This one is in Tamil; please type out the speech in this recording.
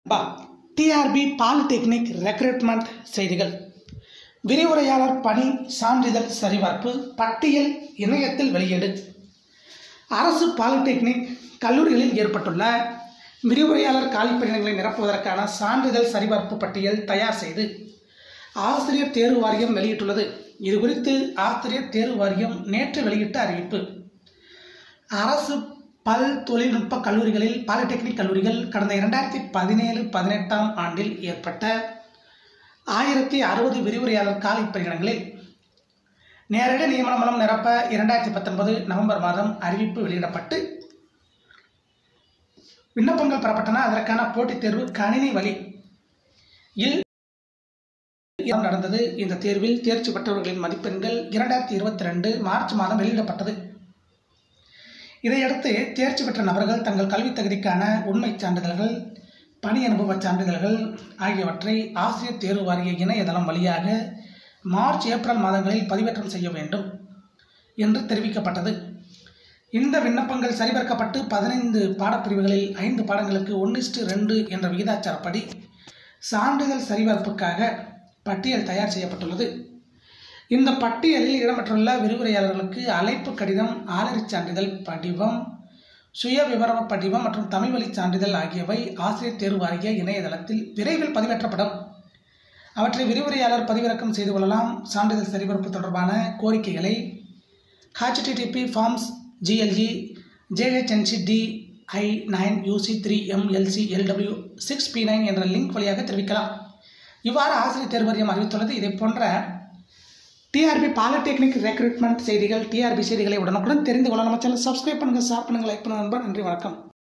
பா டிஆர்பி பாலிடெக்னிக் ரெக்ரூட்மெண்ட் செய்திகள் விரிவுரையாளர் பணி சான்றிதழ் சரிபார்ப்பு பட்டியல் இணையத்தில் வெளியீடு அரசு பாலிடெக்னிக் கல்லூரிகளில் ஏற்பட்டுள்ள விரிவுரையாளர் காலிப்பணியிடங்களை நிரப்புவதற்கான சான்றிதழ் சரிபார்ப்பு பட்டியல் தயார் செய்து ஆசிரியர் தேர்வு வாரியம் வெளியிட்டுள்ளது இது குறித்து ஆசிரியர் தேர்வு வாரியம் நேற்று வெளியிட்ட அறிவிப்பு அரசு பல் தொழில்நுட்ப கல்லூரிகளில் பாலிடெக்னிக் கல்லூரிகள் கடந்த இரண்டாயிரத்தி பதினேழு பதினெட்டாம் ஆண்டில் ஏற்பட்ட ஆயிரத்தி அறுபது விரிவுரையாளர் காலி பணியிடங்களில் நேரடி நியமனம் மூலம் நிரப்ப இரண்டாயிரத்தி பத்தொன்பது நவம்பர் மாதம் அறிவிப்பு வெளியிடப்பட்டு விண்ணப்பங்கள் பெறப்பட்டன அதற்கான போட்டித் தேர்வு கணினி வழி இல் நடந்தது இந்த தேர்வில் தேர்ச்சி பெற்றவர்களின் மதிப்பெண்கள் இரண்டாயிரத்தி இருபத்தி ரெண்டு மார்ச் மாதம் வெளியிடப்பட்டது இதையடுத்து தேர்ச்சி பெற்ற நபர்கள் தங்கள் கல்வித் தகுதிக்கான உண்மைச் சான்றிதழ்கள் பணி அனுபவ சான்றிதழ்கள் ஆகியவற்றை ஆசிரியர் தேர்வு வாரிய இணையதளம் வழியாக மார்ச் ஏப்ரல் மாதங்களில் பதிவேற்றம் செய்ய வேண்டும் என்று தெரிவிக்கப்பட்டது இந்த விண்ணப்பங்கள் சரிபார்க்கப்பட்டு பதினைந்து பாடப்பிரிவுகளில் ஐந்து பாடங்களுக்கு ஒன்னிஸ்டு ரெண்டு என்ற விகிதாச்சாரப்படி சான்றிதழ் சரிபார்ப்புக்காக பட்டியல் தயார் செய்யப்பட்டுள்ளது இந்த பட்டியலில் இடம்பெற்றுள்ள விரிவுரையாளர்களுக்கு அழைப்பு கடிதம் ஆளறிச் சான்றிதழ் படிவம் சுய விவர படிவம் மற்றும் தமிழ் வழி சான்றிதழ் ஆகியவை ஆசிரியர் தேர்வு வாரிய இணையதளத்தில் விரைவில் பதிவேற்றப்படும் அவற்றை விரிவுரையாளர் பதிவிறக்கம் செய்து கொள்ளலாம் சான்றிதழ் சரிபார்ப்பு தொடர்பான கோரிக்கைகளை HTTP forms GLE JHNC D I nine UC three MLC LW six B nine என்ற லிங்க் வழியாக தெரிவிக்கலாம் இவ்வாறு ஆசிரியர் தேர்வு வாரியம் அறிவித்துள்ளது இதை போன்ற டிஆர்பி பாலிடெக்னிக் ரெக்ரூட்மெண்ட் செய்திகள் டிஆர்பி செய்திகளை உடனுக்குடன் தெரிந்து கொள்ள நம்ம சேனல் சப்ஸ்கிரைப் பண்ணுங்கள் ஷேர் பண்ணுங்கள் லைக் பண்ணுங்கள் நண்பர் நன்றி வணக்கம்